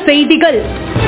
செய்திகள்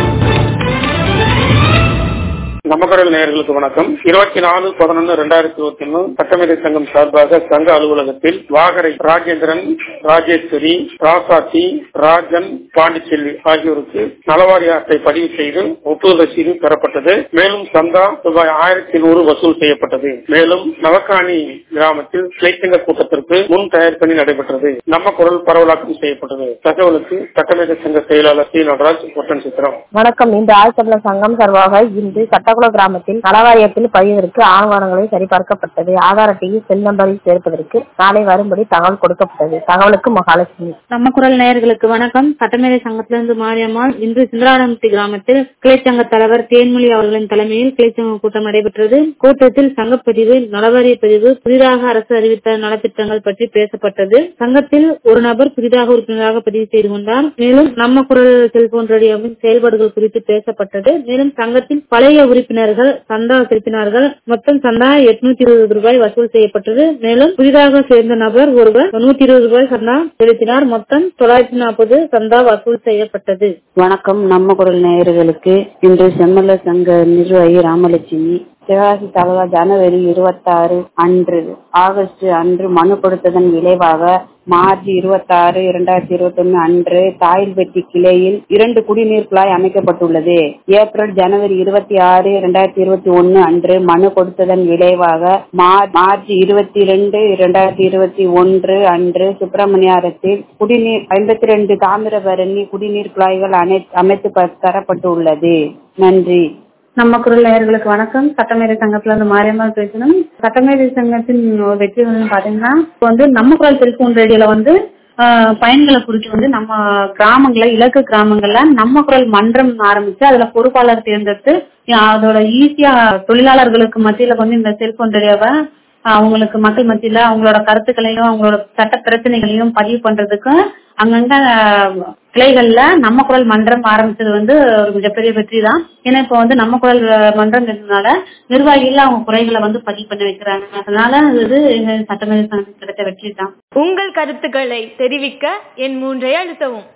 நமக்கடல் நேயர்களுக்கு வணக்கம் இருபத்தி நாலு பதினொன்று ரெண்டாயிரத்தி இருபத்தி ஒன்னு சட்டமேதை சங்கம் சார்பாக சங்க அலுவலகத்தில் வாகரை ராஜேந்திரன் ராஜேஸ்வரி ராசாத்தி ராஜன் பாண்டிச்செல்வி ஆகியோருக்கு நலவாரி அட்டை பதிவு செய்து ஒப்புதல் ரசீது பெறப்பட்டது மேலும் சந்தா ரூபாய் ஆயிரத்தி நூறு வசூல் செய்யப்பட்டது மேலும் நவக்காணி கிராமத்தில் கிளைச்சங்க கூட்டத்திற்கு முன் தயார் பணி நடைபெற்றது நம்ம குரல் பரவலாக்கம் செய்யப்பட்டது தகவலுக்கு சட்டமேதை சங்க செயலாளர் சி நடராஜ் ஒட்டன் சித்திரம் வணக்கம் இந்த ஆழ்த்தமிழர் சங்கம் சார்பாக இன்று கட்டக்குளம் கிராமத்தில் நலவாரியத்தில் பதிவதற்கு ஆவணங்களை சரிபார்க்கப்பட்டது ஆதார் அட்டையை செல் நம்பரில் சேர்ப்பதற்கு நாளை வரும்படி தகவல் கொடுக்கப்பட்டது தகவலுக்கு மகாலட்சுமி நம்ம குரல் நேயர்களுக்கு வணக்கம் சட்டமேதை சங்கத்திலிருந்து மாரியம்மாள் இன்று சிந்தராடம்பட்டி கிராமத்தில் கிளைச்சங்க தலைவர் தேன்மொழி அவர்களின் தலைமையில் கிளைச்சங்க கூட்டம் நடைபெற்றது கூட்டத்தில் சங்கப்பதிவு நலவாரிய பதிவு புதிதாக அரசு அறிவித்த நலத்திட்டங்கள் பற்றி பேசப்பட்டது சங்கத்தில் ஒரு நபர் புதிதாக உறுப்பினராக பதிவு செய்து கொண்டார் மேலும் நம்ம குரல் செல்போன் ரேடியோவின் செயல்பாடுகள் குறித்து பேசப்பட்டது மேலும் சங்கத்தில் பழைய உறுப்பினர்கள் சந்தா செலுத்தினார்கள் மொத்தம் சந்தா எட்நூத்தி இருபது ரூபாய் வசூல் செய்யப்பட்டது மேலும் புதிதாக சேர்ந்த நபர் ஒருவர் நூத்தி இருபது ரூபாய் சந்தா செலுத்தினார் மொத்தம் தொள்ளாயிரத்தி நாற்பது சந்தா வசூல் செய்யப்பட்டது வணக்கம் நம்ம குரல் நேயர்களுக்கு இன்று செம்மல சங்க நிர்வாகி ராமலட்சுமி சிவகாசி தாலுகா ஜனவரி இருபத்தாறு அன்று ஆகஸ்ட் அன்று மனு கொடுத்ததன் விளைவாக மார்ச் இருபத்தாறு இரண்டாயிரத்தி இருபத்தி ஒன்னு அன்று தாயில்பட்டி கிளையில் இரண்டு குடிநீர் குழாய் அமைக்கப்பட்டுள்ளது ஏப்ரல் ஜனவரி இருபத்தி ஆறு இரண்டாயிரத்தி இருபத்தி ஒன்னு அன்று மனு கொடுத்ததன் விளைவாக மார்ச் இருபத்தி இரண்டு இரண்டாயிரத்தி இருபத்தி ஒன்று அன்று சுப்பிரமணியாரத்தில் குடிநீர் ஐம்பத்தி ரெண்டு தாமிரபரணி குடிநீர் குழாய்கள் அமைத்து தரப்பட்டுள்ளது நன்றி நம்ம குரல் நேயர்களுக்கு வணக்கம் சட்டமேதை சங்கத்துல இருந்து மாரியம்மாள் பேசணும் சட்டமேதை சங்கத்தின் வெற்றி வந்து பாத்தீங்கன்னா இப்போ வந்து நம்ம குரல் செல்போன் ரேடியோல வந்து பயன்களை குறித்து வந்து நம்ம கிராமங்கள்ல இலக்கு கிராமங்கள்ல நம்ம குரல் மன்றம் ஆரம்பிச்சு அதுல பொறுப்பாளர் தேர்ந்தெடுத்து அதோட ஈஸியா தொழிலாளர்களுக்கு மத்தியில வந்து இந்த செல்போன் ரேடியோவை அவங்களுக்கு மக்கள் மத்தியில அவங்களோட கருத்துக்களையும் அவங்களோட சட்ட பிரச்சனைகளையும் பதிவு பண்றதுக்கு அங்கங்க கிளைகள்ல நம்ம குரல் மன்றம் ஆரம்பிச்சது வந்து ஒரு மிகப்பெரிய வெற்றி தான் ஏன்னா இப்ப வந்து நம்ம குரல் மன்றம் இருந்ததுனால நிர்வாகிகள் அவங்க குறைகளை வந்து பதிவு பண்ணி வைக்கிறாங்க அதனால இது எங்க சட்டமன்ற கிடைத்த வெற்றி தான் உங்கள் கருத்துக்களை தெரிவிக்க என் மூன்றை அழுத்தவும்